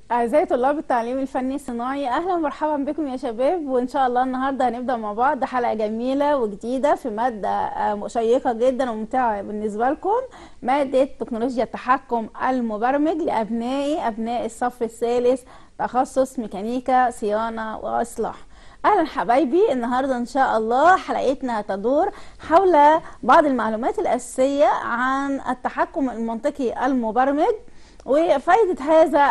أعزائي طلاب التعليم الفني الصناعي أهلا ومرحبا بكم يا شباب وإن شاء الله النهاردة هنبدأ مع بعض حلقة جميلة وجديدة في مادة آه، شيقة جدا وممتعة بالنسبة لكم مادة تكنولوجيا التحكم المبرمج لأبنائي أبناء الصف الثالث تخصص ميكانيكا صيانة وإصلاح اهلا حبايبي النهارده ان شاء الله حلقتنا تدور حول بعض المعلومات الاساسيه عن التحكم المنطقي المبرمج وفائده هذا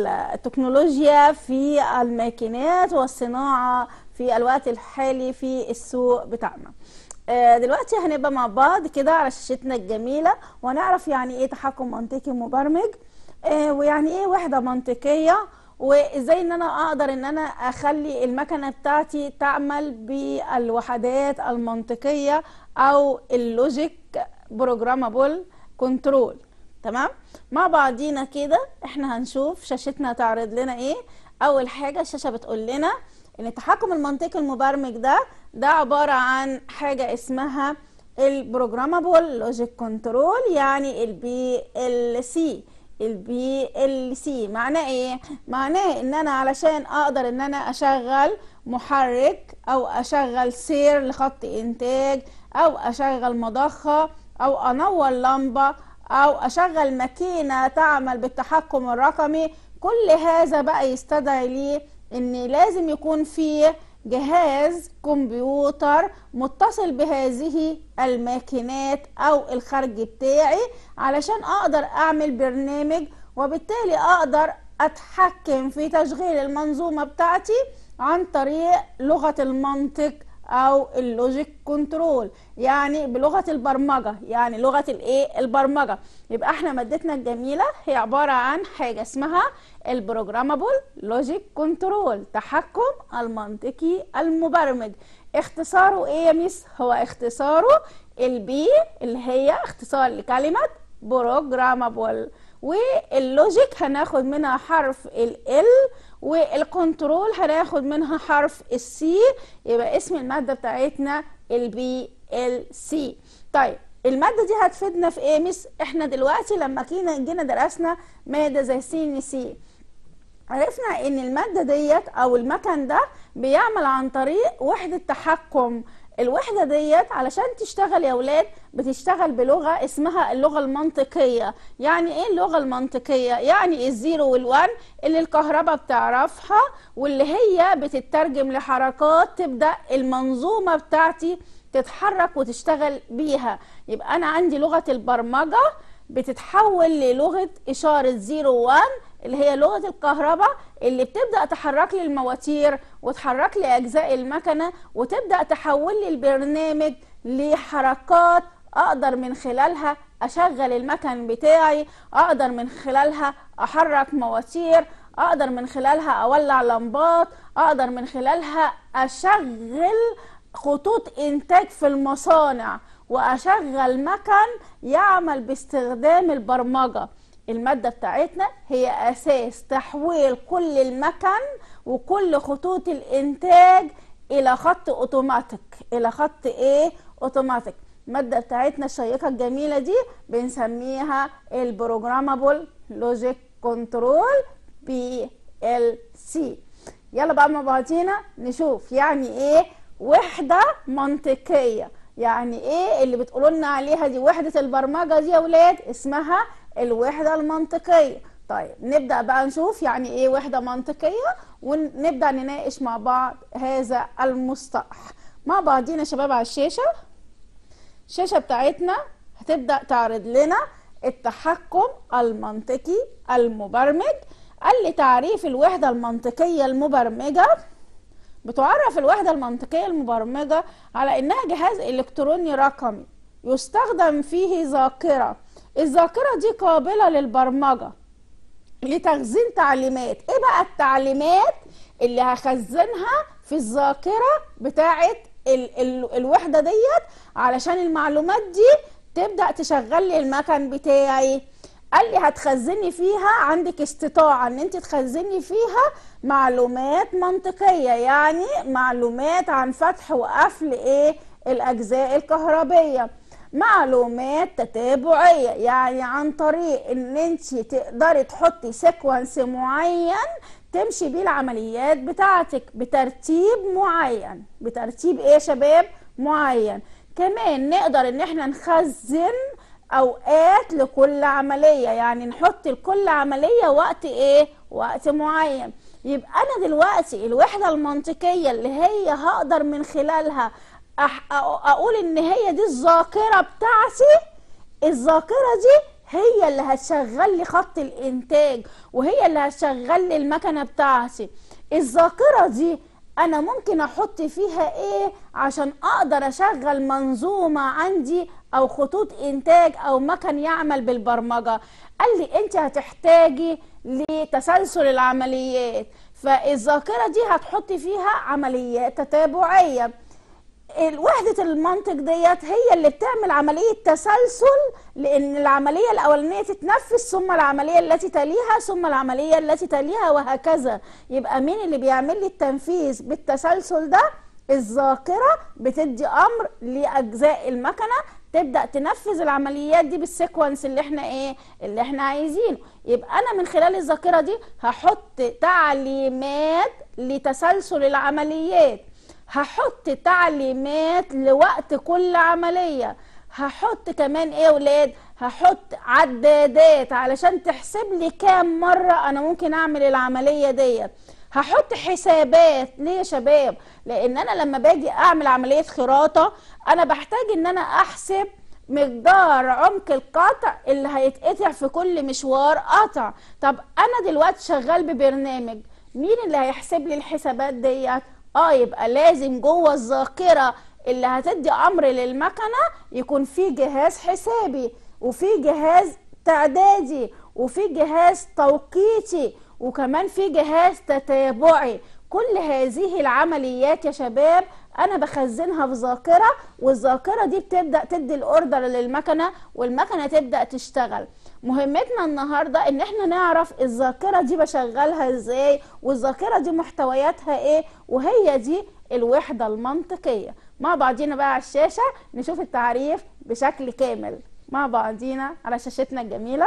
التكنولوجيا في الماكينات والصناعه في الوقت الحالي في السوق بتاعنا آه، دلوقتي هنبقى مع بعض كده على شاشتنا الجميله ونعرف يعني ايه تحكم منطقي مبرمج آه، ويعني ايه وحده منطقيه وازاي ان انا اقدر ان انا اخلي المكنه بتاعتي تعمل بالوحدات المنطقيه او اللوجيك بروجرامابل كنترول تمام مع بعضينا كده احنا هنشوف شاشتنا تعرض لنا ايه اول حاجه الشاشه بتقول لنا ان التحكم المنطقي المبرمج ده ده عباره عن حاجه اسمها البروجرامابل لوجيك كنترول يعني البي ال سي البي ال سي معناه ايه معناه ان انا علشان اقدر ان انا اشغل محرك او اشغل سير لخط انتاج او اشغل مضخه او انور لمبه او اشغل ماكينه تعمل بالتحكم الرقمي كل هذا بقى يستدعي لي ان لازم يكون فيه جهاز كمبيوتر متصل بهذه الماكينات او الخارج بتاعي علشان اقدر اعمل برنامج وبالتالي اقدر اتحكم في تشغيل المنظومة بتاعتي عن طريق لغة المنطق او اللوجيك كنترول يعني بلغه البرمجه يعني لغه الايه البرمجه يبقى احنا مادتنا الجميله هي عباره عن حاجه اسمها البروجرامابل لوجيك كنترول تحكم المنطقي المبرمج اختصاره ايه يا ميس هو اختصاره البي اللي هي اختصار لكلمه بروجرامابل واللوجيك هناخد منها حرف ال والكنترول هناخد منها حرف السي يبقى اسم المادة بتاعتنا البي ال سي طيب المادة دي هتفيدنا في ايه مس احنا دلوقتي لما كينا جينا درسنا مادة زي سي ان سي عرفنا ان المادة ديت او المكن ده بيعمل عن طريق وحدة تحكم الوحدة ديت علشان تشتغل يا ولاد بتشتغل بلغة اسمها اللغة المنطقية يعني ايه اللغة المنطقية يعني الزيرو والوان اللي الكهرباء بتعرفها واللي هي بتترجم لحركات تبدأ المنظومة بتاعتي تتحرك وتشتغل بيها يبقى انا عندي لغة البرمجة بتتحول للغة إشارة زيرو وان اللي هي لغة الكهرباء اللي بتبدأ تحرك لي المواتير وتحرك لي أجزاء المكنة وتبدأ تحول لي البرنامج لحركات أقدر من خلالها أشغل المكن بتاعي أقدر من خلالها أحرك مواتير أقدر من خلالها أولع لمبات أقدر من خلالها أشغل خطوط إنتاج في المصانع وأشغل مكن يعمل باستخدام البرمجة المادة بتاعتنا هي أساس تحويل كل المكن وكل خطوط الإنتاج إلى خط أوتوماتيك إلى خط إيه أوتوماتيك المادة بتاعتنا الشيقة الجميلة دي بنسميها البروجرامابل لوجيك كنترول بي ال سي يلا بقى مع بعضينا نشوف يعني ايه وحدة منطقية يعني ايه اللي بتقولوا لنا عليها دي وحدة البرمجة دي يا ولاد اسمها الوحدة المنطقية طيب نبدأ بقى نشوف يعني ايه وحدة منطقية ونبدأ نناقش مع بعض هذا المصطلح مع بعضينا يا شباب على الشاشة الشاشة بتاعتنا هتبدأ تعرض لنا التحكم المنطقي المبرمج قال لي تعريف الوحدة المنطقية المبرمجة بتعرف الوحدة المنطقية المبرمجة على إنها جهاز إلكتروني رقمي يستخدم فيه ذاكرة الذاكرة دي قابلة للبرمجة لتخزين تعليمات ايه بقى التعليمات اللي هخزنها في الذاكرة بتاعة ال ال الوحدة ديت علشان المعلومات دي تبدأ تشغل لي المكن بتاعي قال لي هتخزني فيها عندك استطاعة ان انت تخزني فيها معلومات منطقية يعني معلومات عن فتح وقفل ايه الاجزاء الكهربية معلومات تتابعية يعني عن طريق ان انت تقدري تحطي سيكونس معين تمشي بيه العمليات بتاعتك بترتيب معين بترتيب ايه يا شباب معين كمان نقدر ان احنا نخزن اوقات لكل عملية يعني نحط لكل عملية وقت ايه وقت معين يبقى انا دلوقتي الوحدة المنطقية اللي هي هقدر من خلالها أح اقول ان هي دي الذاكرة بتاعتي الذاكرة دي هي اللي هتشغل لي خط الانتاج وهي اللي هتشغل لي المكنة بتاعتي الذاكرة دي انا ممكن احط فيها ايه عشان اقدر اشغل منظومة عندي او خطوط انتاج او مكن يعمل بالبرمجة قال لي انت هتحتاجي لتسلسل العمليات فالذاكرة دي هتحطي فيها عمليات تتابعية وحدة المنطق ديت هي اللي بتعمل عملية تسلسل لأن العملية الأولانية تتنفذ ثم العملية التي تليها ثم العملية التي تليها وهكذا يبقى مين اللي بيعمل لي التنفيذ بالتسلسل ده الذاكرة بتدي أمر لأجزاء المكنة تبدأ تنفذ العمليات دي بالسيكونس اللي احنا ايه اللي احنا عايزينه يبقى أنا من خلال الذاكرة دي هحط تعليمات لتسلسل العمليات هحط تعليمات لوقت كل عملية هحط كمان ايه يا ولاد هحط عدادات علشان تحسب لي كام مرة انا ممكن اعمل العملية ديت هحط حسابات ليه يا شباب لان انا لما باجي اعمل عملية خراطة انا بحتاج ان انا احسب مقدار عمق القطع اللي هيتقطع في كل مشوار قطع طب انا دلوقتي شغال ببرنامج مين اللي هيحسب لي الحسابات ديت اه يبقى لازم جوه الذاكره اللي هتدي امر للمكنه يكون في جهاز حسابي وفي جهاز تعدادي وفي جهاز توقيتي وكمان في جهاز تتابعي كل هذه العمليات يا شباب انا بخزنها في ذاكره والذاكره دي بتبدا تدي الاوردر للمكنه والمكنه تبدا تشتغل مهمتنا النهارده ان احنا نعرف الذاكره دي بشغلها ازاي والذاكره دي محتوياتها ايه وهي دي الوحده المنطقيه مع بعضينا بقى على الشاشه نشوف التعريف بشكل كامل مع بعضينا على شاشتنا الجميله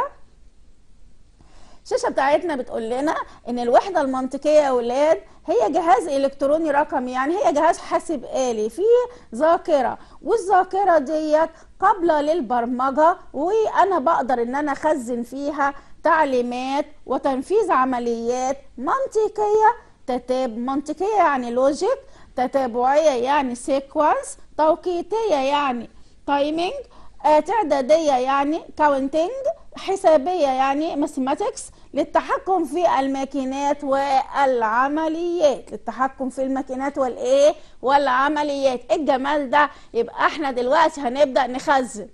الشاشه بتاعتنا بتقول لنا ان الوحده المنطقيه يا اولاد هي جهاز الكتروني رقمي يعني هي جهاز حاسب آلي فيه ذاكره والذاكره ديت قابله للبرمجه وانا بقدر ان انا اخزن فيها تعليمات وتنفيذ عمليات منطقيه تتاب منطقيه يعني لوجيك تتابعيه يعني سيكونس توقيتيه يعني تايمينج تعداديه يعني كاونتنج حسابيه يعني ماثيماتكس للتحكم في الماكينات والعمليات للتحكم في الماكينات والايه والعمليات الجمال ده يبقى احنا دلوقتي هنبدا نخزن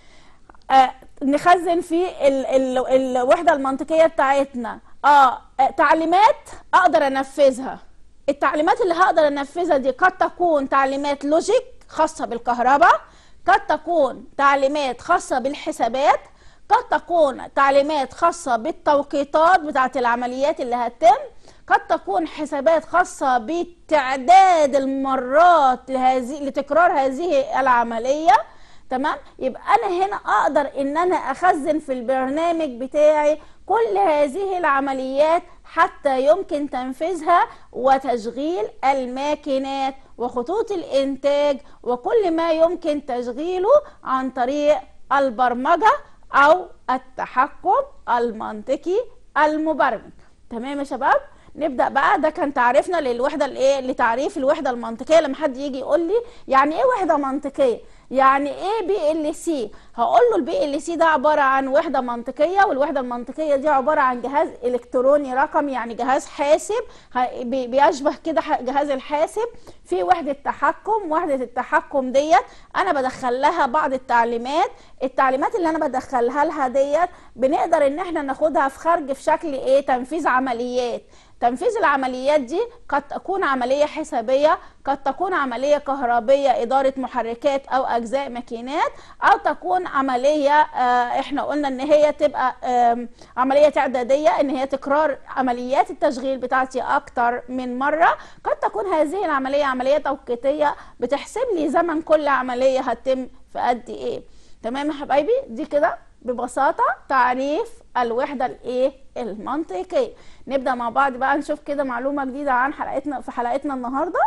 آه نخزن في ال ال الوحده المنطقيه بتاعتنا اه تعليمات اقدر انفذها التعليمات اللي هقدر انفذها دي قد تكون تعليمات لوجيك خاصه بالكهرباء قد تكون تعليمات خاصه بالحسابات قد تكون تعليمات خاصة بالتوقيتات بتاعة العمليات اللي هتتم قد تكون حسابات خاصة بتعداد المرات لهذه لتكرار هذه العملية تمام يبقى انا هنا اقدر ان انا اخزن في البرنامج بتاعي كل هذه العمليات حتى يمكن تنفيذها وتشغيل الماكينات وخطوط الانتاج وكل ما يمكن تشغيله عن طريق البرمجه او التحكم المنطقي المبرمج تمام يا شباب نبدا بقى ده كان تعريفنا للوحده الايه لتعريف الوحده المنطقيه لما حد يجي يقول لي يعني ايه وحده منطقيه يعني ايه بي ال سي هقول له البي ال سي ده عباره عن وحده منطقيه والوحده المنطقيه دي عباره عن جهاز الكتروني رقمي يعني جهاز حاسب بيشبه كده جهاز الحاسب في وحده تحكم وحده التحكم ديت انا بدخل لها بعض التعليمات التعليمات اللي انا بدخلها لها ديت بنقدر ان احنا ناخدها في خارج في شكل ايه تنفيذ عمليات تنفيذ العمليات دي قد تكون عملية حسابية قد تكون عملية كهربية إدارة محركات أو أجزاء ماكينات أو تكون عملية آه إحنا قلنا إن هي تبقى آه عملية تعدادية إن هي تكرار عمليات التشغيل بتاعتي أكتر من مرة قد تكون هذه العملية عملية توقيتية بتحسب لي زمن كل عملية هتتم في قد إيه تمام يا حبايبي دي كده ببساطة تعريف الوحدة الايه المنطقية نبدأ مع بعض بقى نشوف كده معلومة جديدة عن حلقتنا في حلقتنا النهاردة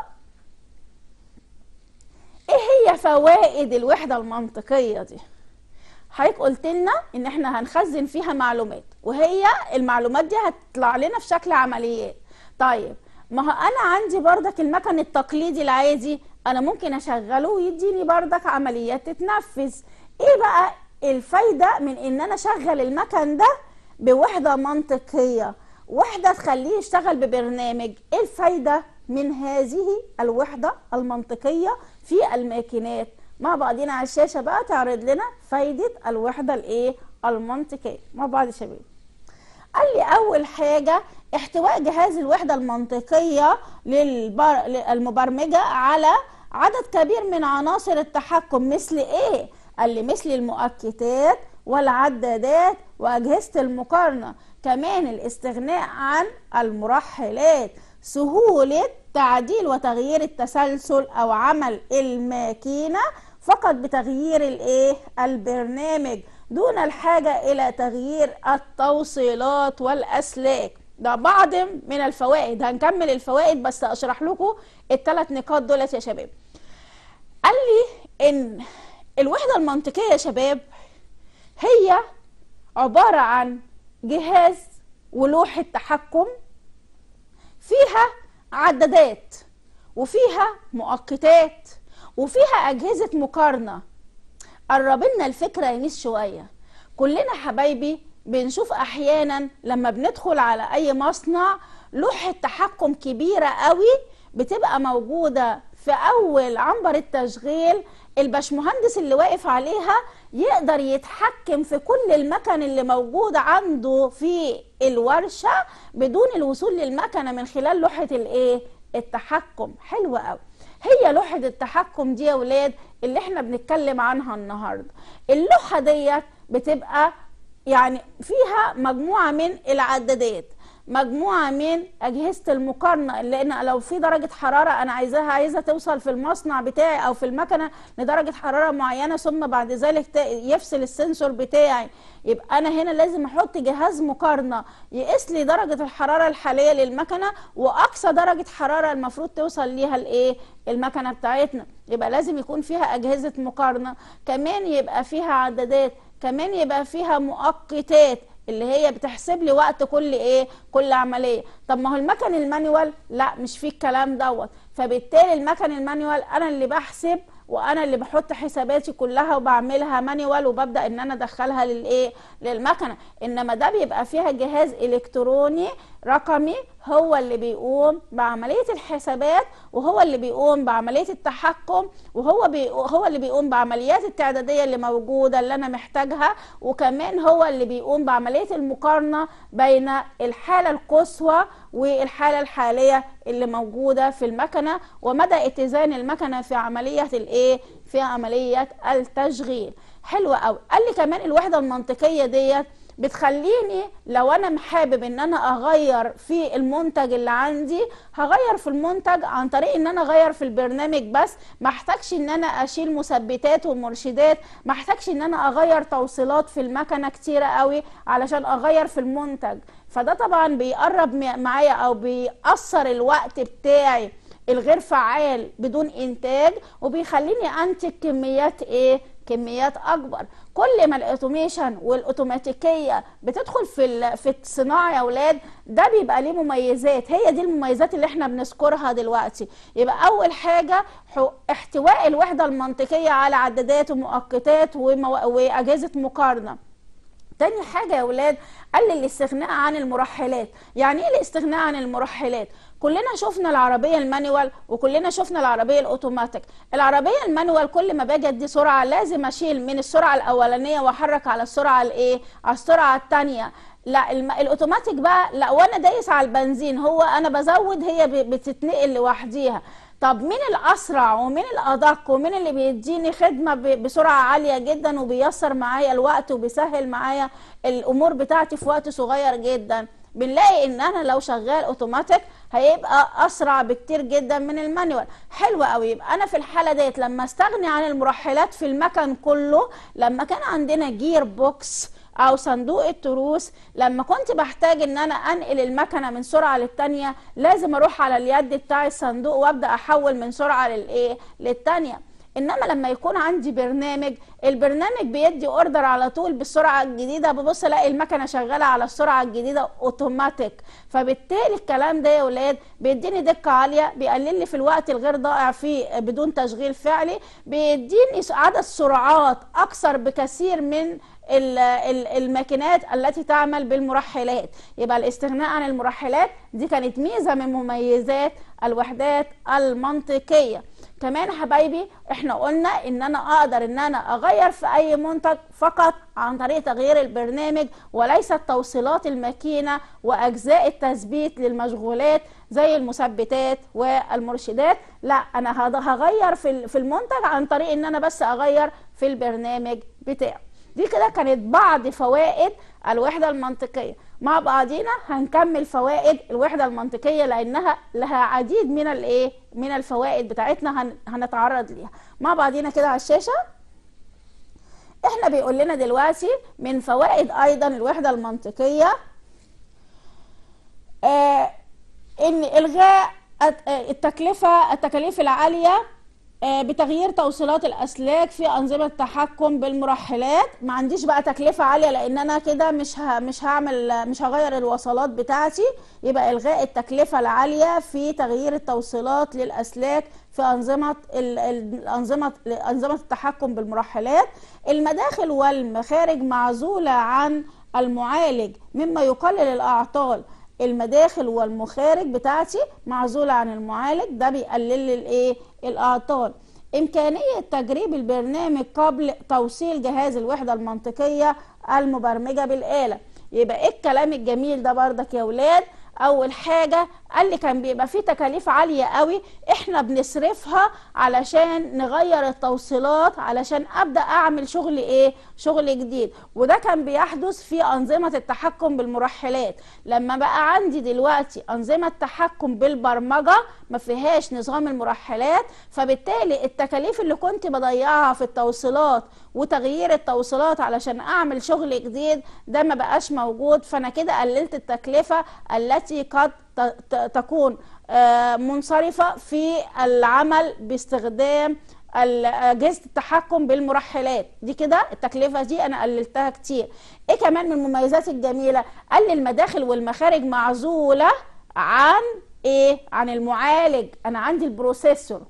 ايه هي فوائد الوحدة المنطقية دي حضرتك قلت لنا ان احنا هنخزن فيها معلومات وهي المعلومات دي هتطلع لنا في شكل عمليات طيب ما هو انا عندي بردك المكن التقليدي العادي انا ممكن اشغله ويديني بردك عمليات تتنفذ ايه بقى الفايده من ان انا اشغل المكن ده بوحده منطقيه وحده تخليه يشتغل ببرنامج ايه الفايده من هذه الوحده المنطقيه في الماكينات مع بعضنا على الشاشه بقى تعرض لنا فايده الوحده الايه المنطقيه مع بعض يا شباب قال لي اول حاجه احتواء جهاز الوحده المنطقيه للبر... للمبرمجه على عدد كبير من عناصر التحكم مثل ايه قال لي مثل المؤكتات والعدادات واجهزه المقارنه كمان الاستغناء عن المرحلات سهوله تعديل وتغيير التسلسل او عمل الماكينه فقط بتغيير الايه البرنامج دون الحاجة إلى تغيير التوصيلات والأسلاك ده بعض من الفوائد هنكمل الفوائد بس أشرح لكم الثلاث نقاط دولت يا شباب قال لي إن الوحدة المنطقية يا شباب هي عبارة عن جهاز ولوحة تحكم فيها عدادات وفيها مؤقتات وفيها أجهزة مقارنة قرب لنا الفكره يا نيس شويه كلنا حبايبي بنشوف احيانا لما بندخل على اي مصنع لوحه تحكم كبيره قوي بتبقى موجوده في اول عنبر التشغيل الباشمهندس اللي واقف عليها يقدر يتحكم في كل المكن اللي موجود عنده في الورشه بدون الوصول للمكنه من خلال لوحه الايه التحكم حلوه قوي هي لوحه التحكم دي يا ولاد اللي احنا بنتكلم عنها النهارده اللوحه ديت بتبقى يعني فيها مجموعه من العدادات مجموعه من اجهزه المقارنه لان لو في درجه حراره انا عايزاها عايزه توصل في المصنع بتاعي او في المكنه لدرجه حراره معينه ثم بعد ذلك يفصل السنسور بتاعي يبقى انا هنا لازم احط جهاز مقارنه يقيس لي درجه الحراره الحاليه للمكنه واقصى درجه حراره المفروض توصل ليها الايه المكنه بتاعتنا يبقى لازم يكون فيها اجهزه مقارنه كمان يبقى فيها عدادات كمان يبقى فيها مؤقتات اللي هي بتحسب لي وقت كل ايه كل عمليه طب ما هو المكن المانيوال لا مش فيه الكلام دوت فبالتالي المكن المانيوال انا اللي بحسب وانا اللي بحط حساباتي كلها وبعملها مانيوال وببدا ان انا ادخلها للايه للمكنه انما ده بيبقى فيها جهاز الكتروني رقمي هو اللي بيقوم بعمليه الحسابات وهو اللي بيقوم بعمليه التحكم وهو بي هو اللي بيقوم بعمليات التعداديه اللي موجوده اللي انا محتاجها وكمان هو اللي بيقوم بعمليه المقارنه بين الحاله القصوى والحاله الحاليه اللي موجوده في المكنه ومدى اتزان المكنه في عمليه الايه في عمليه التشغيل حلو قوي قال لي كمان الوحده المنطقيه ديت بتخليني لو انا حابب ان انا اغير في المنتج اللي عندي هغير في المنتج عن طريق ان انا اغير في البرنامج بس ما احتاجش ان انا اشيل مثبتات ومرشدات ما احتاجش ان انا اغير توصيلات في المكنه كتيره قوي علشان اغير في المنتج فده طبعا بيقرب معايا او بيأثر الوقت بتاعي الغير فعال بدون انتاج وبيخليني انتج كميات ايه كميات اكبر كل ما الاوتوميشن والاوتوماتيكيه بتدخل في في الصناعه يا اولاد ده بيبقى ليه مميزات هي دي المميزات اللي احنا بنذكرها دلوقتي يبقى اول حاجه احتواء الوحده المنطقيه على عدادات ومؤقتات واجهزه مقارنه تاني حاجه يا ولاد قال لي الاستغناء عن المرحلات يعني ايه الاستغناء عن المرحلات كلنا شفنا العربيه المانيوال وكلنا شفنا العربيه الاوتوماتيك العربيه المانيوال كل ما باجي ادي سرعه لازم اشيل من السرعه الاولانيه واحرك على السرعه الايه على السرعه الثانيه لا الم... الاوتوماتيك بقى لا وانا دايس على البنزين هو انا بزود هي بتتنقل لوحديها طب مين الاسرع ومين الادق ومين اللي بيديني خدمه بسرعه عاليه جدا وبيسر معايا الوقت وبيسهل معايا الامور بتاعتي في وقت صغير جدا بنلاقي ان انا لو شغال اوتوماتيك هيبقى اسرع بكتير جدا من المانيوال حلو قوي يبقى انا في الحاله ديت لما استغني عن المرحلات في المكن كله لما كان عندنا جير بوكس او صندوق التروس لما كنت بحتاج ان انا انقل المكنه من سرعه للتانيه لازم اروح على اليد بتاع الصندوق وابدا احول من سرعه للايه للتانيه انما لما يكون عندي برنامج البرنامج بيدي اوردر على طول بالسرعه الجديده ببص الاقي المكنه شغاله على السرعه الجديده اوتوماتيك فبالتالي الكلام ده يا ولاد بيديني دقه عاليه بيقلل لي في الوقت الغير ضائع فيه بدون تشغيل فعلي بيديني عدد سرعات اكثر بكثير من الماكينات التي تعمل بالمرحلات يبقى الاستغناء عن المرحلات دي كانت ميزه من مميزات الوحدات المنطقيه كمان يا حبايبي احنا قلنا ان انا اقدر ان انا اغير في اي منتج فقط عن طريق تغيير البرنامج وليست توصيلات الماكينه واجزاء التثبيت للمشغولات زي المثبتات والمرشدات لا انا هغير في المنتج عن طريق ان انا بس اغير في البرنامج بتاعه دي كده كانت بعض فوائد الوحده المنطقيه مع بعضينا هنكمل فوائد الوحده المنطقيه لانها لها عديد من الايه من الفوائد بتاعتنا هنتعرض ليها مع بعضينا كده على الشاشه احنا بيقول لنا دلوقتي من فوائد ايضا الوحده المنطقيه آه ان الغاء التكلفه التكاليف العاليه آه، بتغيير توصيلات الاسلاك في انظمه التحكم بالمرحلات ما عنديش بقى تكلفه عاليه لان انا كده مش ه... مش هعمل مش هغير الوصلات بتاعتي يبقى الغاء التكلفه العاليه في تغيير التوصيلات للاسلاك في انظمه الانظمه انظمه التحكم بالمرحلات المداخل والمخارج معزوله عن المعالج مما يقلل الاعطال المداخل والمخارج بتاعتي معزولة عن المعالج ده بيقلل لي الايه الاعطال امكانية تجريب البرنامج قبل توصيل جهاز الوحدة المنطقية المبرمجة بالآلة يبقى ايه الكلام الجميل ده بردك يا ولاد اول حاجه قال لي كان بيبقى فيه تكاليف عاليه قوي احنا بنصرفها علشان نغير التوصيلات علشان ابدا اعمل شغل ايه شغل جديد وده كان بيحدث في انظمه التحكم بالمرحلات لما بقى عندي دلوقتي انظمه تحكم بالبرمجه ما فيهاش نظام المرحلات فبالتالي التكاليف اللي كنت بضيعها في التوصيلات وتغيير التوصيلات علشان اعمل شغل جديد ده ما بقاش موجود فانا كده قللت التكلفه التي قد تكون آه، منصرفه في العمل باستخدام اجهزه التحكم بالمرحلات دي كده التكلفه دي انا قللتها كتير ايه كمان من المميزات الجميله قال المداخل والمخارج معزوله عن ايه عن المعالج انا عندي البروسيسور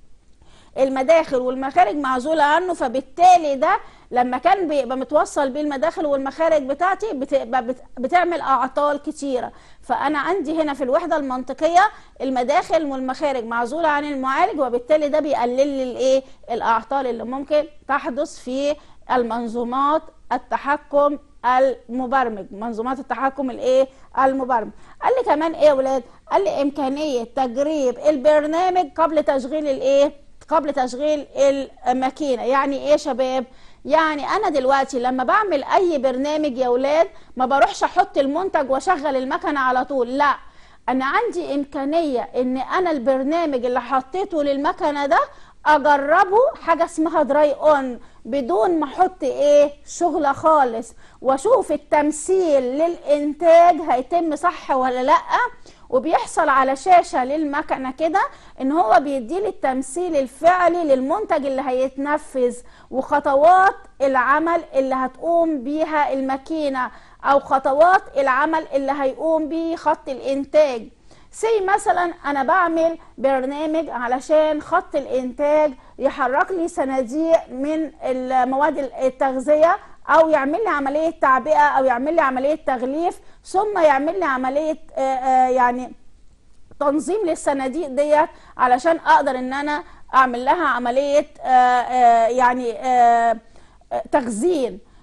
المداخل والمخارج معزوله عنه فبالتالي ده لما كان بيبقى متوصل بيه المداخل والمخارج بتاعتي بتبقى بتعمل اعطال كتيره فانا عندي هنا في الوحده المنطقيه المداخل والمخارج معزوله عن المعالج وبالتالي ده بيقلل لي الايه الاعطال اللي ممكن تحدث في المنظومات التحكم المبرمج منظومات التحكم الايه المبرمج قال لي كمان ايه يا ولاد قال لي امكانيه تجريب البرنامج قبل تشغيل الايه قبل تشغيل الماكينه يعني ايه يا شباب يعني انا دلوقتي لما بعمل اي برنامج يا ولاد ما بروحش احط المنتج واشغل المكنه على طول لا انا عندي امكانيه ان انا البرنامج اللي حطيته للمكنه ده اجربه حاجه اسمها دراي اون بدون ما احط ايه شغله خالص واشوف التمثيل للانتاج هيتم صح ولا لا وبيحصل على شاشه للمكنه كده ان هو بيديلي التمثيل الفعلي للمنتج اللي هيتنفذ وخطوات العمل اللي هتقوم بيها الماكينه او خطوات العمل اللي هيقوم بيه خط الانتاج سي مثلا انا بعمل برنامج علشان خط الانتاج يحرك لي صناديق من المواد التغذيه او يعمل لي عمليه تعبئه او يعمل لي عمليه تغليف ثم يعمل لي عمليه آه، آه، يعني تنظيم للصناديق ديت علشان اقدر ان انا اعمل لها عمليه آه، يعني تخزين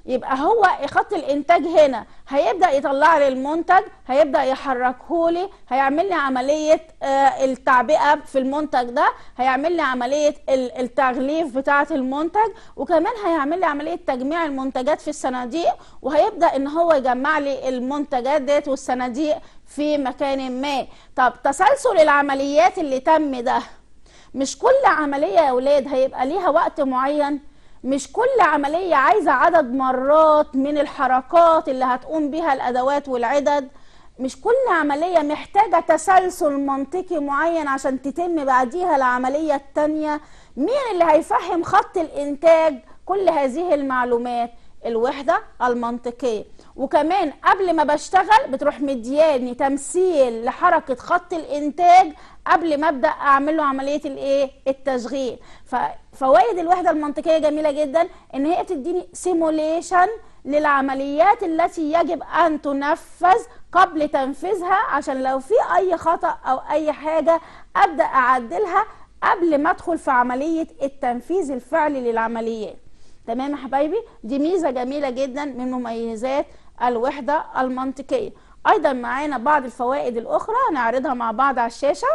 يبقى هو خط الانتاج هنا هيبدا يطلع لي المنتج هيبدا يحركه لي هيعمل لي عمليه آه، التعبئه في المنتج ده هيعمل لي عمليه التغليف بتاعه المنتج وكمان هيعمل لي عمليه تجميع المنتجات في الصناديق وهيبدا ان هو يجمع لي المنتجات ديت والصناديق في مكان ما طب تسلسل العمليات اللي تم ده مش كل عمليه يا اولاد هيبقى ليها وقت معين مش كل عملية عايزة عدد مرات من الحركات اللي هتقوم بها الأدوات والعدد مش كل عملية محتاجة تسلسل منطقي معين عشان تتم بعديها العملية التانية مين اللي هيفهم خط الإنتاج كل هذه المعلومات الوحدة المنطقية وكمان قبل ما بشتغل بتروح مدياني تمثيل لحركة خط الإنتاج قبل ما ابدا اعمل له عمليه الايه التشغيل ففوائد الوحده المنطقيه جميله جدا ان هي تديني سيموليشن للعمليات التي يجب ان تنفذ قبل تنفيذها عشان لو في اي خطا او اي حاجه ابدا اعدلها قبل ما ادخل في عمليه التنفيذ الفعلي للعمليات تمام يا حبايبي دي ميزه جميله جدا من مميزات الوحده المنطقيه ايضا معانا بعض الفوائد الاخرى هنعرضها مع بعض على الشاشه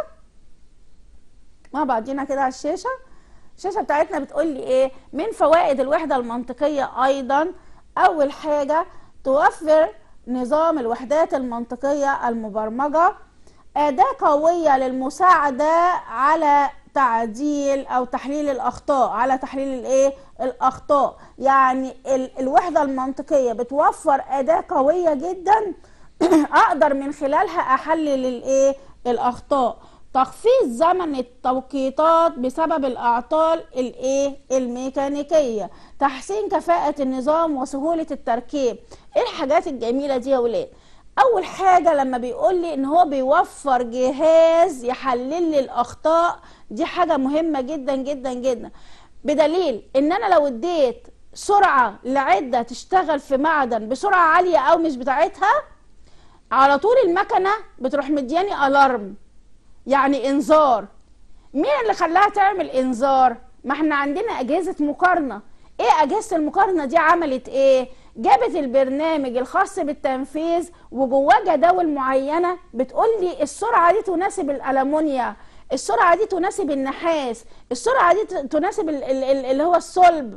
مع بعضينا كده على الشاشه الشاشه بتاعتنا بتقول لي ايه من فوائد الوحده المنطقيه ايضا اول حاجه توفر نظام الوحدات المنطقيه المبرمجه اداه قويه للمساعده على تعديل او تحليل الاخطاء على تحليل الايه الاخطاء يعني الوحده المنطقيه بتوفر اداه قويه جدا اقدر من خلالها احلل الايه الاخطاء تخفيض زمن التوقيتات بسبب الاعطال الايه الميكانيكيه تحسين كفاءه النظام وسهوله التركيب ايه الحاجات الجميله دي يا ولاد اول حاجه لما بيقول لي ان هو بيوفر جهاز يحلل لي الاخطاء دي حاجه مهمه جدا جدا جدا بدليل ان انا لو اديت سرعه لعده تشتغل في معدن بسرعه عاليه او مش بتاعتها على طول المكنه بتروح مدياني الارم يعني انذار مين اللي خلاها تعمل انذار ما احنا عندنا اجهزه مقارنه ايه اجهزه المقارنه دي عملت ايه جابت البرنامج الخاص بالتنفيذ وجواه جداول معينه بتقول لي السرعه دي تناسب الالومنيا السرعه دي تناسب النحاس السرعه دي تناسب اللي هو الصلب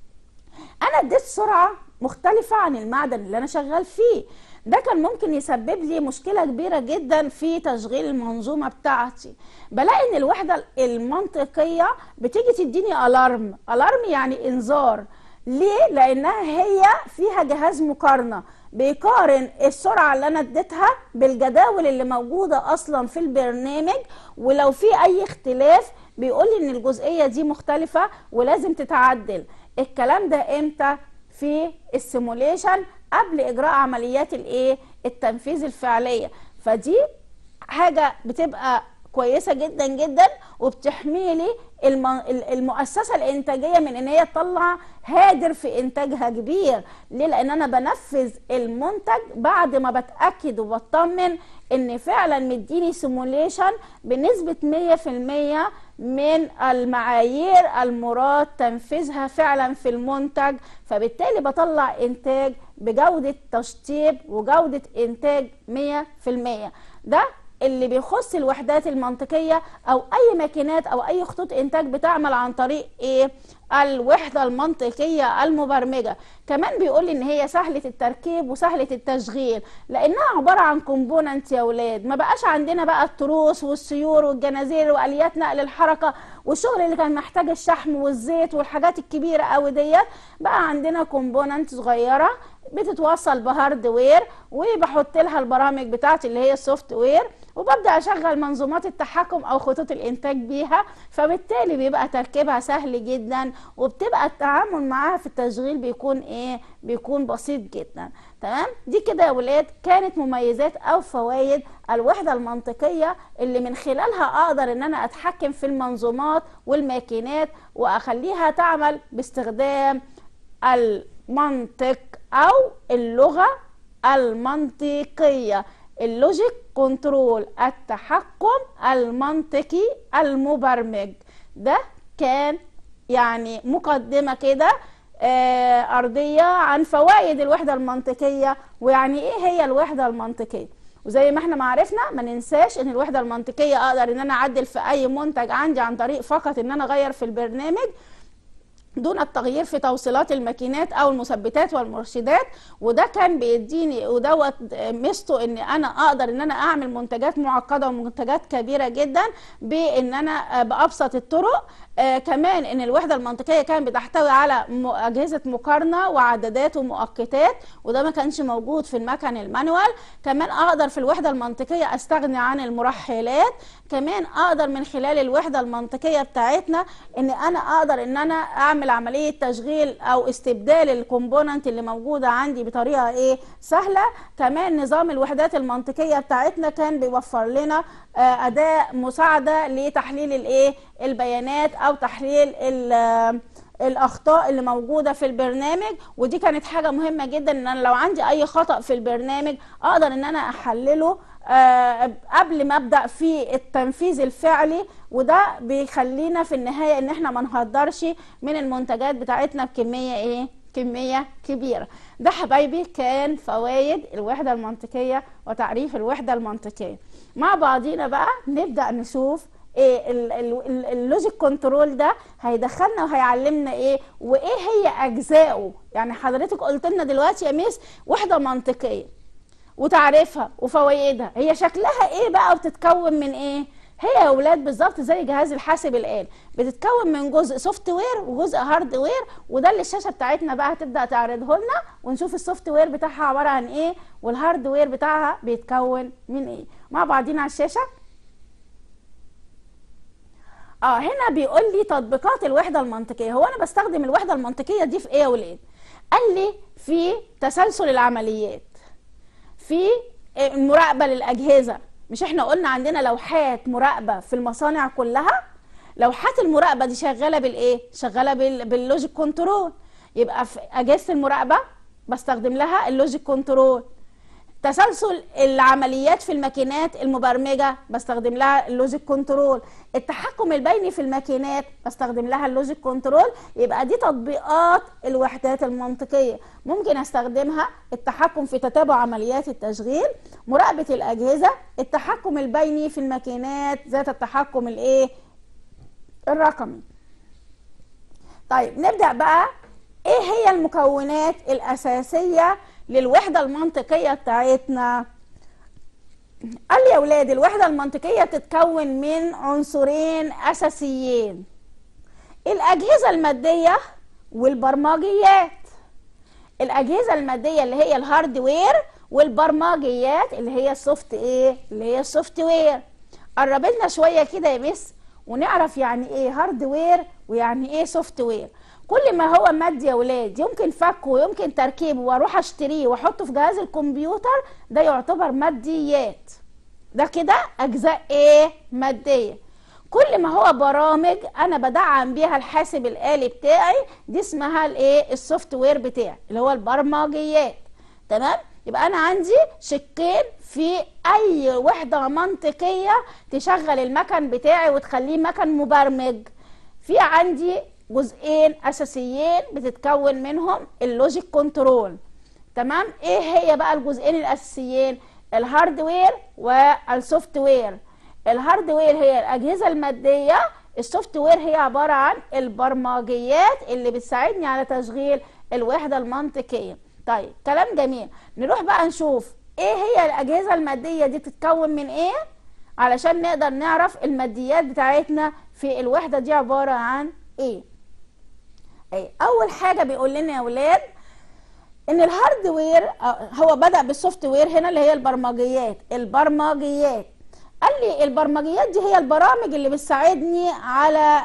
انا اديت سرعه مختلفه عن المعدن اللي انا شغال فيه ده كان ممكن يسبب لي مشكله كبيره جدا في تشغيل المنظومه بتاعتي بلاقي ان الوحده المنطقيه بتيجي تديني الارم الارم يعني انذار ليه لانها هي فيها جهاز مقارنه بيقارن السرعه اللي انا اديتها بالجداول اللي موجوده اصلا في البرنامج ولو في اي اختلاف بيقول لي ان الجزئيه دي مختلفه ولازم تتعدل الكلام ده امتى في السيموليشن قبل اجراء عمليات الايه التنفيذ الفعليه فدي حاجه بتبقى كويسه جدا جدا وبتحمي لي المؤسسه الانتاجيه من ان هي تطلع هادر في انتاجها كبير ليه لان انا بنفذ المنتج بعد ما بتاكد وبطمن ان فعلا مديني سيموليشن بنسبه 100% من المعايير المراد تنفيذها فعلا في المنتج فبالتالي بطلع انتاج بجوده تشطيب وجوده انتاج 100% ده اللي بيخص الوحدات المنطقيه او اي ماكينات او اي خطوط انتاج بتعمل عن طريق ايه الوحده المنطقيه المبرمجه كمان بيقول لي ان هي سهله التركيب وسهله التشغيل لانها عباره عن كومبوننت يا اولاد ما بقاش عندنا بقى التروس والسيور والجنازير واليات نقل الحركه والشغل اللي كان محتاج الشحم والزيت والحاجات الكبيره قوي ديت بقى عندنا كومبوننت صغيره بتتوصل بهاردوير وبحط لها البرامج بتاعتي اللي هي السوفت وير وببدا اشغل منظومات التحكم او خطوط الانتاج بيها فبالتالي بيبقى تركيبها سهل جدا وبتبقى التعامل معاها في التشغيل بيكون ايه بيكون بسيط جدا تمام دي كده يا ولاد كانت مميزات او فوائد الوحده المنطقيه اللي من خلالها اقدر ان انا اتحكم في المنظومات والماكينات واخليها تعمل باستخدام المنطق او اللغه المنطقيه اللوجيك كنترول التحكم المنطقي المبرمج ده كان يعني مقدمه كده آه، أرضية عن فوائد الوحدة المنطقية ويعني إيه هي الوحدة المنطقية وزي ما احنا ما عرفنا ما ننساش ان الوحده المنطقيه اقدر ان انا اعدل في اي منتج عندي عن طريق فقط ان انا اغير في البرنامج دون التغيير في توصيلات الماكينات او المثبتات والمرشدات وده كان بيديني ودوت ميزته ان انا اقدر ان انا اعمل منتجات معقده ومنتجات كبيره جدا بان انا بابسط الطرق آه كمان ان الوحده المنطقيه كانت بتحتوي على اجهزه مقارنه وعدادات ومؤقتات وده ما كانش موجود في المكن المانوال كمان اقدر في الوحده المنطقيه استغني عن المرحلات كمان اقدر من خلال الوحده المنطقيه بتاعتنا ان انا اقدر ان انا اعمل عمليه تشغيل او استبدال الكومبوننت اللي موجوده عندي بطريقه ايه سهله كمان نظام الوحدات المنطقيه بتاعتنا كان بيوفر لنا آه اداه مساعده لتحليل الايه البيانات او تحليل الاخطاء اللي موجوده في البرنامج ودي كانت حاجه مهمه جدا ان انا لو عندي اي خطا في البرنامج اقدر ان انا احلله آه قبل ما ابدا في التنفيذ الفعلي وده بيخلينا في النهايه ان احنا ما نهدرش من المنتجات بتاعتنا بكميه ايه كميه كبيره ده حبايبي كان فوائد الوحده المنطقيه وتعريف الوحده المنطقيه مع بعضينا بقى نبدا نشوف ايه اللوجيك كنترول ده هيدخلنا وهيعلمنا ايه وايه هي اجزائه يعني حضرتك قلت لنا دلوقتي يا ميس وحده منطقيه وتعريفها وفوائدها هي شكلها ايه بقى وبتتكون من ايه هي يا اولاد بالظبط زي جهاز الحاسب الآلي بتتكون من جزء سوفت وير وجزء هارد وير وده اللي الشاشه بتاعتنا بقى هتبدا تعرضه لنا ونشوف السوفت وير بتاعها عباره عن ايه والهارد وير بتاعها بيتكون من ايه مع بعضينا على الشاشه اه هنا بيقول لي تطبيقات الوحده المنطقيه هو انا بستخدم الوحده المنطقيه دي في ايه يا ولاد قال لي في تسلسل العمليات في مراقبه للاجهزه مش احنا قلنا عندنا لوحات مراقبه في المصانع كلها لوحات المراقبه دي شغاله بالايه شغاله باللوجيك كنترول يبقى في اجهزه المراقبه بستخدم لها اللوجيك كنترول تسلسل العمليات في الماكينات المبرمجه بستخدم لها اللوجيك كنترول التحكم البيني في الماكينات بستخدم لها اللوجيك كنترول يبقى دي تطبيقات الوحدات المنطقيه ممكن استخدمها التحكم في تتابع عمليات التشغيل مراقبه الاجهزه التحكم البيني في الماكينات ذات التحكم الايه الرقمي طيب نبدا بقى ايه هي المكونات الاساسيه للوحدة المنطقية بتاعتنا قال لي يا ولاد الوحدة المنطقية بتتكون من عنصرين أساسيين الأجهزة المادية والبرمجيات الأجهزة المادية اللي هي الهاردوير والبرمجيات اللي هي السوفت ايه اللي هي السوفت وير قرب لنا شويه كده يا مس ونعرف يعني ايه هاردوير ويعني ايه سوفت وير كل ما هو مادي يا ولاد يمكن فكه ويمكن تركيبه واروح اشتريه واحطه في جهاز الكمبيوتر ده يعتبر ماديات ده كده اجزاء ايه ماديه كل ما هو برامج انا بدعم بيها الحاسب الالي بتاعي دي اسمها الايه السوفت وير بتاعي اللي هو البرمجيات تمام يبقى انا عندي شقين في اي وحده منطقيه تشغل المكن بتاعي وتخليه مكن مبرمج في عندي جزئين اساسيين بتتكون منهم اللوجيك كنترول تمام ايه هي بقى الجزئين الاساسيين الهاردوير والسوفت وير الهاردوير هي الاجهزه الماديه السوفت وير هي عباره عن البرمجيات اللي بتساعدني على تشغيل الوحده المنطقيه طيب كلام جميل نروح بقى نشوف ايه هي الاجهزه الماديه دي تتكون من ايه علشان نقدر نعرف الماديات بتاعتنا في الوحده دي عباره عن ايه ايه اول حاجه بيقول لنا يا ولاد ان الهاردوير هو بدا بالسوفت وير هنا اللي هي البرمجيات البرمجيات قال لي البرمجيات دي هي البرامج اللي بتساعدني على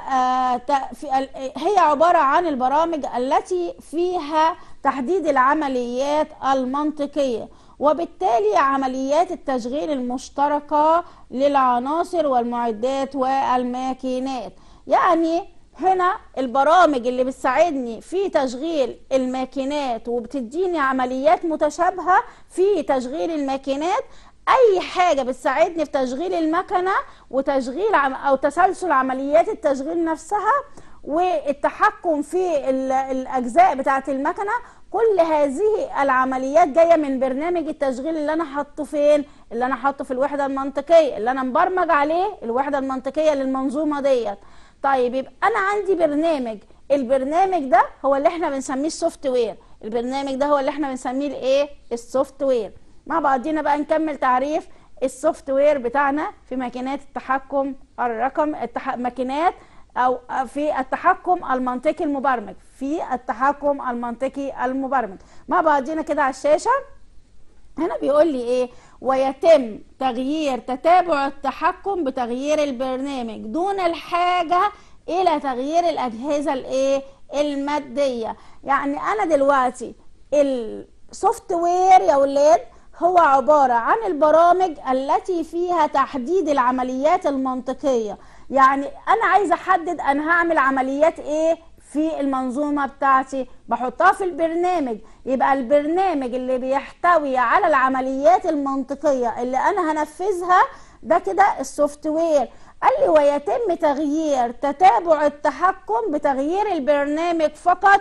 هي عباره عن البرامج التي فيها تحديد العمليات المنطقيه وبالتالي عمليات التشغيل المشتركه للعناصر والمعدات والماكينات يعني هنا البرامج اللي بتساعدني في تشغيل الماكينات وبتديني عمليات متشابهة في تشغيل الماكينات اي حاجة بتساعدني في تشغيل المكنة وتشغيل عم او تسلسل عمليات التشغيل نفسها والتحكم في ال- الاجزاء بتاعه المكنه كل هذه العمليات جايه من برنامج التشغيل اللي انا حاطه فين اللي انا حاطه في الوحده المنطقيه اللي انا مبرمج عليه الوحده المنطقيه للمنظومه ديت طيب يبقى انا عندي برنامج البرنامج ده هو اللي احنا بنسميه السوفت وير البرنامج ده هو اللي احنا بنسميه الايه السوفت وير مع بعضينا بقى نكمل تعريف السوفت وير بتاعنا في ماكينات التحكم الرقم التح... ماكينات او في التحكم المنطقي المبرمج في التحكم المنطقي المبرمج مع بعضينا كده على الشاشه هنا بيقول لي ايه ويتم تغيير تتابع التحكم بتغيير البرنامج دون الحاجة الى تغيير الاجهزة الايه المادية يعني انا دلوقتي السوفت وير يا ولاد هو عبارة عن البرامج التي فيها تحديد العمليات المنطقية يعني انا عايزة احدد انا هعمل عمليات ايه في المنظومة بتاعتي بحطها في البرنامج يبقى البرنامج اللي بيحتوي على العمليات المنطقية اللي انا هنفذها ده كده السوفت وير قال لي ويتم تغيير تتابع التحكم بتغيير البرنامج فقط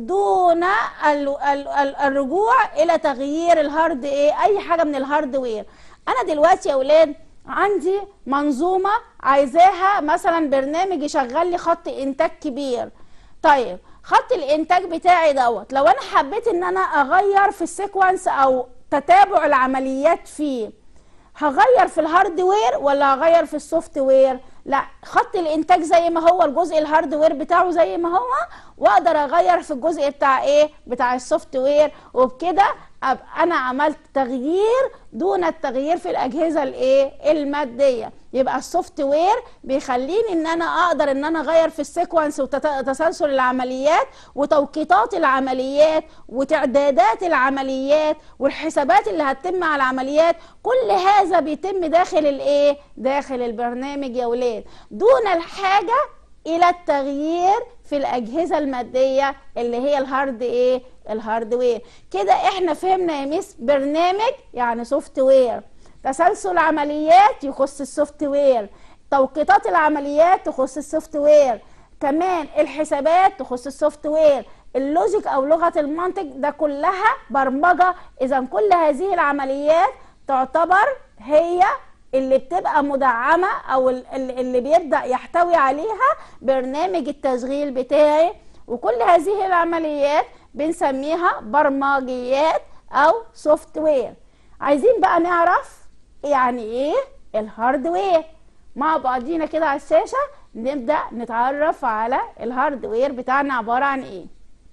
دون ال ال ال الرجوع الى تغيير الهارد ايه اي حاجة من الهاردوير انا دلوقتي يا اولاد عندي منظومة عايزاها مثلا برنامج يشغل لي خط انتاج كبير طيب خط الانتاج بتاعي دوت لو انا حبيت ان انا اغير في السيكونس او تتابع العمليات فيه هغير في الهاردوير ولا هغير في السوفت وير لا خط الانتاج زي ما هو الجزء الهاردوير بتاعه زي ما هو واقدر اغير في الجزء بتاع ايه بتاع السوفت وير وبكده ابقى انا عملت تغيير دون التغيير في الاجهزه الايه الماديه يبقى السوفت وير بيخليني ان انا اقدر ان انا اغير في السيكونس وتسلسل العمليات وتوقيتات العمليات وتعدادات العمليات والحسابات اللي هتتم على العمليات كل هذا بيتم داخل الايه داخل البرنامج يا ولاد دون الحاجه الى التغيير في الاجهزه الماديه اللي هي الهارد ايه الهاردوير كده احنا فهمنا يا ميس برنامج يعني سوفت وير تسلسل عمليات يخص السوفت وير توقيتات العمليات تخص السوفت وير كمان الحسابات تخص السوفت وير اللوجيك او لغه المنطق ده كلها برمجه اذا كل هذه العمليات تعتبر هي اللي بتبقى مدعمه او اللي بيبدا يحتوي عليها برنامج التشغيل بتاعي وكل هذه العمليات بنسميها برمجيات او سوفت وير عايزين بقى نعرف يعني ايه الهاردوير مع بعضينا كده على الشاشه نبدا نتعرف على الهاردوير بتاعنا عباره عن ايه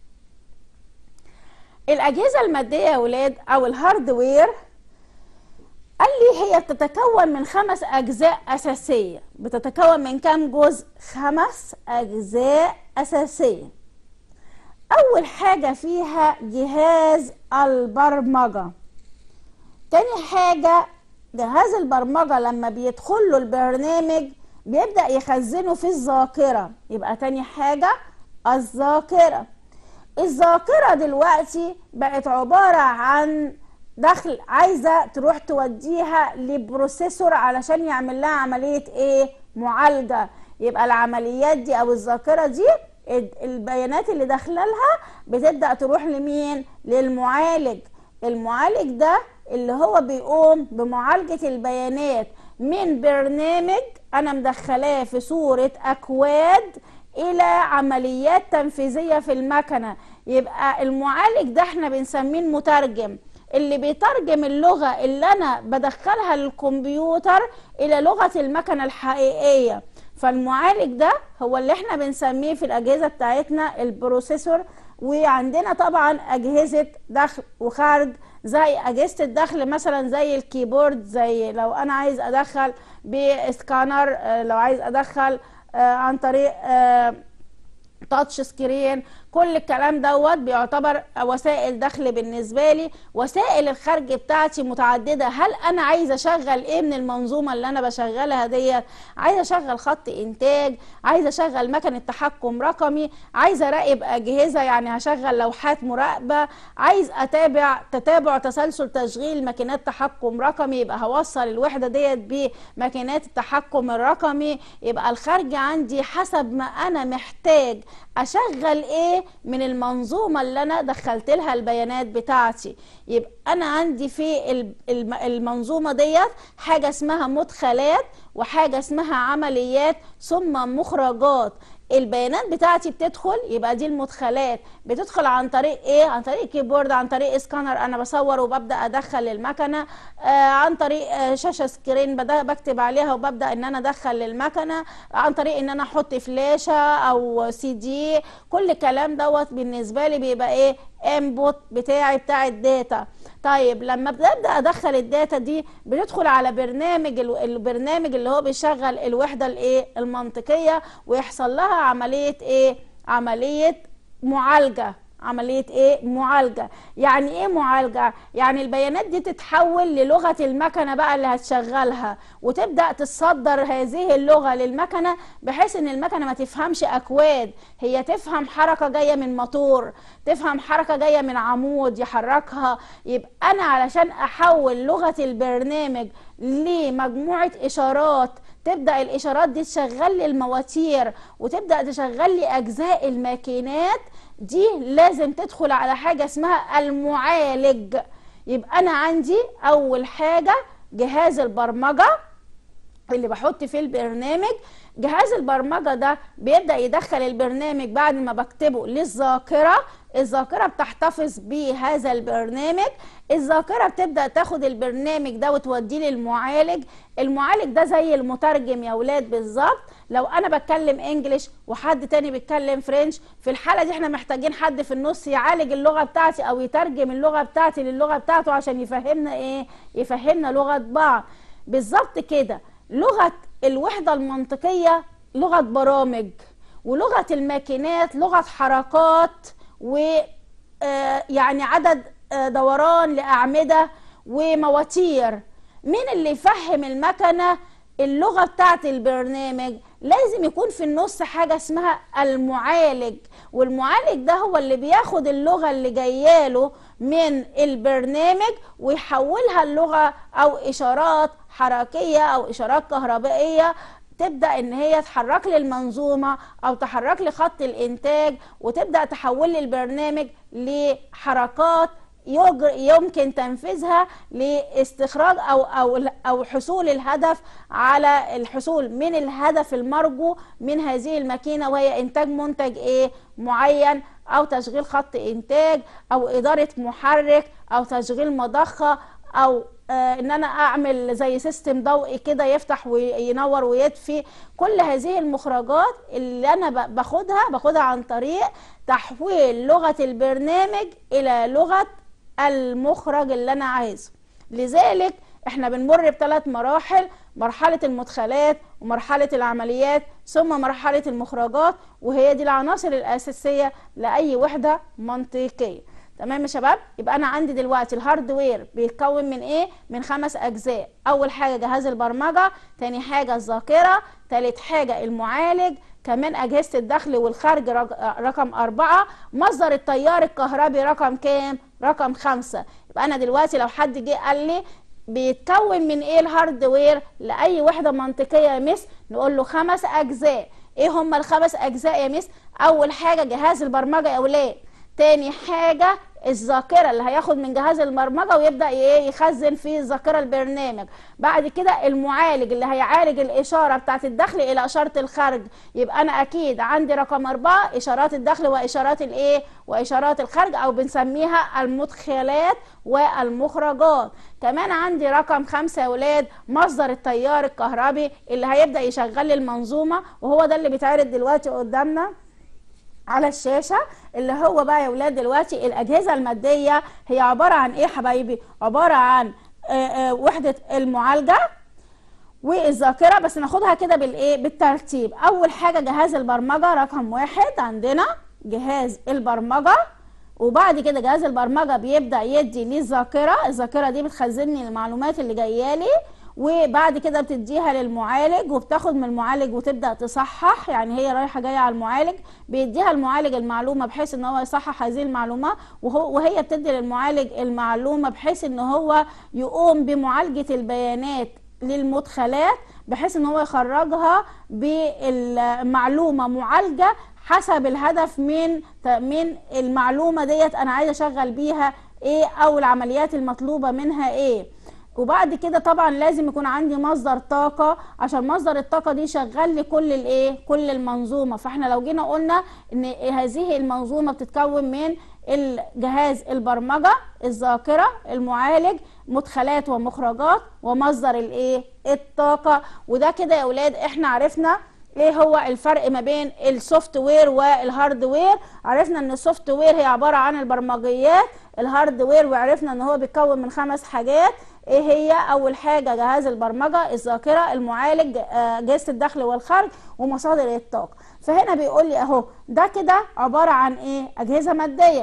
الاجهزه الماديه يا ولاد او الهاردوير قال لي هي بتتكون من خمس اجزاء اساسيه بتتكون من كام جزء خمس اجزاء اساسيه اول حاجه فيها جهاز البرمجه تاني حاجه جهاز البرمجه لما بيدخل له البرنامج بيبدا يخزنه في الذاكره يبقى تاني حاجه الذاكره الذاكره دلوقتي بقت عباره عن دخل عايزه تروح توديها لبروسيسور علشان يعمل لها عمليه ايه معالجه يبقى العمليات دي او الذاكره دي البيانات اللي داخله لها بتبدا تروح لمين للمعالج المعالج ده اللي هو بيقوم بمعالجه البيانات من برنامج انا مدخلاه في صوره اكواد الى عمليات تنفيذيه في المكنه يبقى المعالج ده احنا بنسميه المترجم اللي بيترجم اللغة اللي أنا بدخلها للكمبيوتر إلى لغة المكنة الحقيقية فالمعالج ده هو اللي احنا بنسميه في الأجهزة بتاعتنا البروسيسور وعندنا طبعا أجهزة دخل وخارج زي أجهزة الدخل مثلا زي الكيبورد زي لو أنا عايز أدخل بسكانر لو عايز أدخل عن طريق تاتش سكرين كل الكلام دوت بيعتبر وسائل دخل بالنسبه لي وسائل الخرج بتاعتي متعدده هل انا عايزه اشغل ايه من المنظومه اللي انا بشغلها ديت عايزه اشغل خط انتاج عايزه اشغل مكنه تحكم رقمي عايزه اراقب اجهزه يعني هشغل لوحات مراقبه عايز اتابع تتابع تسلسل تشغيل ماكينات تحكم رقمي يبقى هوصل الوحده ديت بماكينات التحكم الرقمي يبقى الخرج عندي حسب ما انا محتاج اشغل ايه من المنظومه اللي انا دخلت لها البيانات بتاعتي يبقى انا عندي في المنظومه ديت حاجه اسمها مدخلات وحاجه اسمها عمليات ثم مخرجات البيانات بتاعتي بتدخل يبقى دي المدخلات بتدخل عن طريق ايه عن طريق كيبورد عن طريق سكانر انا بصور وببدا ادخل المكنه آه عن طريق آه شاشه سكرين بدا بكتب عليها وببدا ان انا ادخل للمكنه عن طريق ان انا احط فلاشه او سي دي كل الكلام دوت بالنسبه لي بيبقى ايه انبوت بتاعي بتاع الداتا طيب لما ببدا ادخل الداتا دي بتدخل على برنامج البرنامج اللي هو بيشغل الوحده الايه المنطقيه ويحصل لها عمليه ايه عمليه معالجه عمليه ايه معالجه يعني ايه معالجه يعني البيانات دي تتحول للغه المكنه بقى اللي هتشغلها وتبدا تصدر هذه اللغه للمكنه بحيث ان المكنه ما تفهمش اكواد هي تفهم حركه جايه من موتور تفهم حركه جايه من عمود يحركها يبقى انا علشان احول لغه البرنامج لمجموعه اشارات تبدا الاشارات دي تشغل لي المواتير وتبدا تشغل لي اجزاء الماكينات دي لازم تدخل على حاجه اسمها المعالج يبقى انا عندي اول حاجه جهاز البرمجه اللي بحط فيه البرنامج جهاز البرمجة ده بيبدأ يدخل البرنامج بعد ما بكتبه للذاكرة الذاكرة بتحتفظ بهذا البرنامج الذاكرة بتبدأ تاخد البرنامج ده وتوديه للمعالج المعالج ده زي المترجم يا ولاد بالظبط لو انا بتكلم انجليش وحد تاني بيتكلم فرنش في الحالة دي احنا محتاجين حد في النص يعالج اللغة بتاعتي او يترجم اللغة بتاعتي للغة بتاعته عشان يفهمنا ايه يفهمنا لغة بعض بالظبط كده لغة الوحدة المنطقية لغة برامج ولغة الماكينات لغة حركات و يعني عدد دوران لأعمدة ومواتير مين اللي يفهم المكنة اللغة بتاعت البرنامج لازم يكون في النص حاجة اسمها المعالج والمعالج ده هو اللي بياخد اللغة اللي جاياله من البرنامج ويحولها اللغة أو إشارات حركية أو إشارات كهربائية تبدا ان هي تحرك لي المنظومه او تحرك لي خط الانتاج وتبدا تحول لي البرنامج لحركات يمكن تنفيذها لاستخراج او او او حصول الهدف على الحصول من الهدف المرجو من هذه الماكينه وهي انتاج منتج ايه معين او تشغيل خط انتاج او اداره محرك او تشغيل مضخه او آه ان انا اعمل زي سيستم ضوئي كده يفتح وينور ويطفي كل هذه المخرجات اللي انا باخدها باخدها عن طريق تحويل لغه البرنامج الى لغه المخرج اللي انا عايزه لذلك احنا بنمر بثلاث مراحل مرحلة المدخلات ومرحلة العمليات ثم مرحلة المخرجات وهي دي العناصر الأساسية لأي وحدة منطقية تمام يا شباب يبقى انا عندي دلوقتي الهاردوير بيتكون من ايه من خمس اجزاء اول حاجه جهاز البرمجه تاني حاجه الذاكره تالت حاجه المعالج كمان اجهزه الدخل والخرج رقم أربعة مصدر التيار الكهربي رقم كام رقم خمسة يبقى انا دلوقتي لو حد جه قال لي بيتكون من ايه الهاردوير لاي وحده منطقيه يا مس نقول له خمس اجزاء ايه هم الخمس اجزاء يا مس اول حاجه جهاز البرمجه يا اولاد تاني حاجه الذاكره اللي هياخد من جهاز البرمجه ويبدا ايه يخزن في الذاكره البرنامج بعد كده المعالج اللي هيعالج الاشاره بتاعه الدخل الى اشاره الخرج يبقى انا اكيد عندي رقم أربعة اشارات الدخل واشارات الايه واشارات الخرج او بنسميها المدخلات والمخرجات كمان عندي رقم خمسة يا ولاد مصدر التيار الكهربي اللي هيبدا يشغل لي المنظومه وهو ده اللي بيتعرض دلوقتي قدامنا على الشاشه اللي هو بقى يا ولاد دلوقتي الاجهزه الماديه هي عباره عن ايه حبايبي عباره عن آآ آآ وحده المعالجه والذاكره بس ناخدها كده بالايه بالترتيب اول حاجه جهاز البرمجه رقم واحد عندنا جهاز البرمجه وبعد كده جهاز البرمجه بيبدا يدي لي الذاكره الذاكره دي بتخزن لي المعلومات اللي جايه لي وبعد كده بتديها للمعالج وبتاخد من المعالج وتبدا تصحح يعني هي رايحه جايه على المعالج بيديها المعالج المعلومه بحيث ان هو يصحح هذه المعلومه وهو وهي بتدي للمعالج المعلومه بحيث ان هو يقوم بمعالجه البيانات للمدخلات بحيث ان هو يخرجها بالمعلومه معالجه حسب الهدف من من المعلومه ديت انا عايزه اشغل بيها ايه او العمليات المطلوبه منها ايه وبعد كده طبعا لازم يكون عندي مصدر طاقة عشان مصدر الطاقة دي شغال لي كل الايه كل المنظومة فاحنا لو جينا قلنا ان هذه المنظومة بتتكون من الجهاز البرمجة الذاكرة المعالج مدخلات ومخرجات ومصدر الايه الطاقة وده كده يا اولاد احنا عرفنا ايه هو الفرق ما بين السوفت وير والهارد وير عرفنا ان السوفت وير هي عباره عن البرمجيات الهارد وير وعرفنا ان هو بيتكون من خمس حاجات ايه هي اول حاجه جهاز البرمجه الذاكره المعالج اجهزه الدخل والخرج ومصادر الطاقه فهنا بيقول لي اهو ده كده عباره عن ايه اجهزه ماديه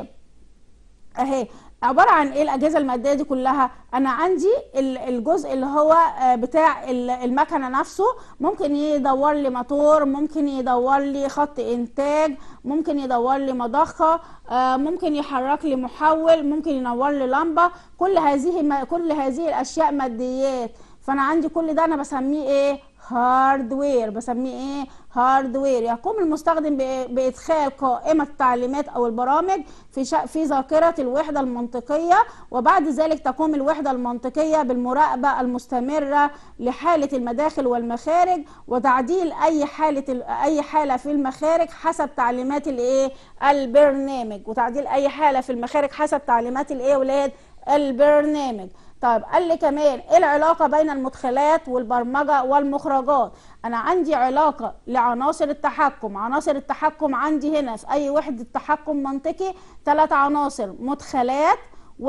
اهي عباره عن ايه الاجهزه الماديه دي كلها انا عندي الجزء اللي هو بتاع المكنه نفسه ممكن يدور لي موتور ممكن يدور لي خط انتاج ممكن يدور لي مضخه ممكن يحرك لي محول ممكن ينور لي لمبه كل هذه كل هذه الاشياء ماديات فانا عندي كل ده انا بسميه ايه هاردوير بسميه ايه هاردوير يقوم المستخدم بادخال قائمه التعليمات او البرامج في شا... في ذاكره الوحده المنطقيه وبعد ذلك تقوم الوحده المنطقيه بالمراقبه المستمره لحاله المداخل والمخارج وتعديل اي حاله اي حاله في المخارج حسب تعليمات الايه البرنامج وتعديل اي حاله في المخارج حسب تعليمات الايه يا ولاد البرنامج طيب قال لي كمان ايه العلاقه بين المدخلات والبرمجه والمخرجات انا عندي علاقه لعناصر التحكم عناصر التحكم عندي هنا في اي وحده تحكم منطقي ثلاث عناصر مدخلات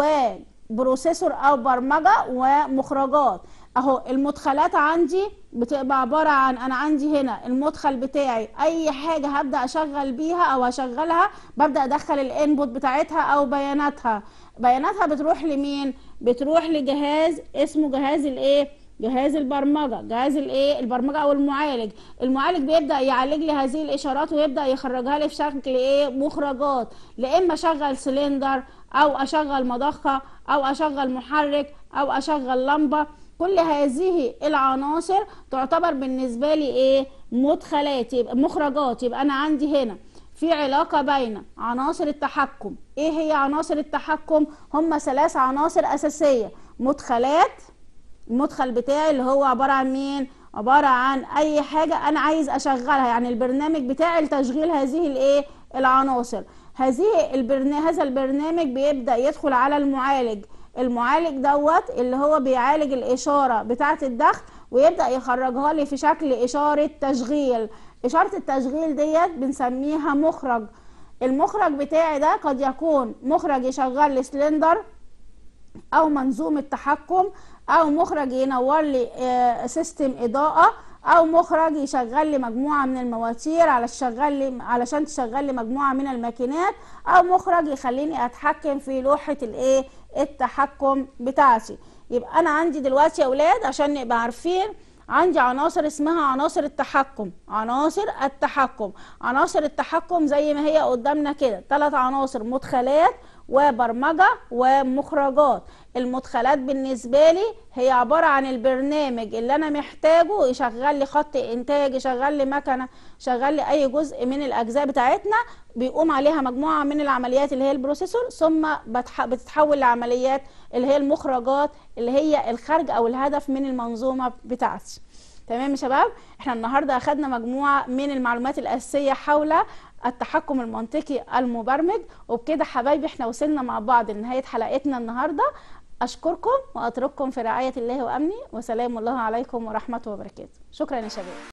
وبروسيسور او برمجه ومخرجات اهو المدخلات عندي بتبقى عباره عن انا عندي هنا المدخل بتاعي اي حاجه هبدا اشغل بيها او هشغلها ببدا ادخل الانبوت بتاعتها او بياناتها بياناتها بتروح لمين بتروح لجهاز اسمه جهاز الايه جهاز البرمجه جهاز الايه البرمجه او المعالج المعالج بيبدا يعالج لي هذه الاشارات ويبدا يخرجها لي في شكل ايه مخرجات لا اما اشغل سلندر او اشغل مضخه او اشغل محرك او اشغل لمبه كل هذه العناصر تعتبر بالنسبه لي ايه مدخلات يبقى مخرجات يبقى انا عندي هنا في علاقة بين عناصر التحكم ايه هي عناصر التحكم هم ثلاث عناصر اساسية مدخلات المدخل بتاعي اللي هو عبارة عن مين عبارة عن اي حاجة انا عايز اشغلها يعني البرنامج بتاعي لتشغيل هذه الايه العناصر هذه البرنامج هذا البرنامج بيبدأ يدخل على المعالج المعالج دوت اللي هو بيعالج الاشارة بتاعة الدخل ويبدأ يخرجها لي في شكل اشارة تشغيل إشارة التشغيل ديت بنسميها مخرج المخرج بتاعي ده قد يكون مخرج يشغل لي سلندر أو منظومة تحكم أو مخرج ينور لي سيستم إضاءة أو مخرج يشغل لي مجموعة من المواتير على تشغل لي علشان تشغل لي مجموعة من الماكينات أو مخرج يخليني أتحكم في لوحة الإيه التحكم بتاعتي يبقى أنا عندي دلوقتي يا أولاد عشان نبقى عارفين عندي عناصر اسمها عناصر التحكم عناصر التحكم عناصر التحكم زي ما هي قدامنا كده ثلاث عناصر مدخلات وبرمجه ومخرجات المدخلات بالنسبه لي هي عباره عن البرنامج اللي انا محتاجه يشغل لي خط انتاج يشغل لي مكنه يشغل لي اي جزء من الاجزاء بتاعتنا بيقوم عليها مجموعه من العمليات اللي هي البروسيسور ثم بتتحول لعمليات اللي هي المخرجات اللي هي الخارج او الهدف من المنظومه بتاعتي تمام يا شباب احنا النهارده اخدنا مجموعه من المعلومات الاساسيه حول التحكم المنطقي المبرمج وبكده حبايبي احنا وصلنا مع بعض لنهايه حلقتنا النهارده اشكركم واترككم في رعايه الله وامنه وسلام الله عليكم ورحمته وبركاته شكرا يا شباب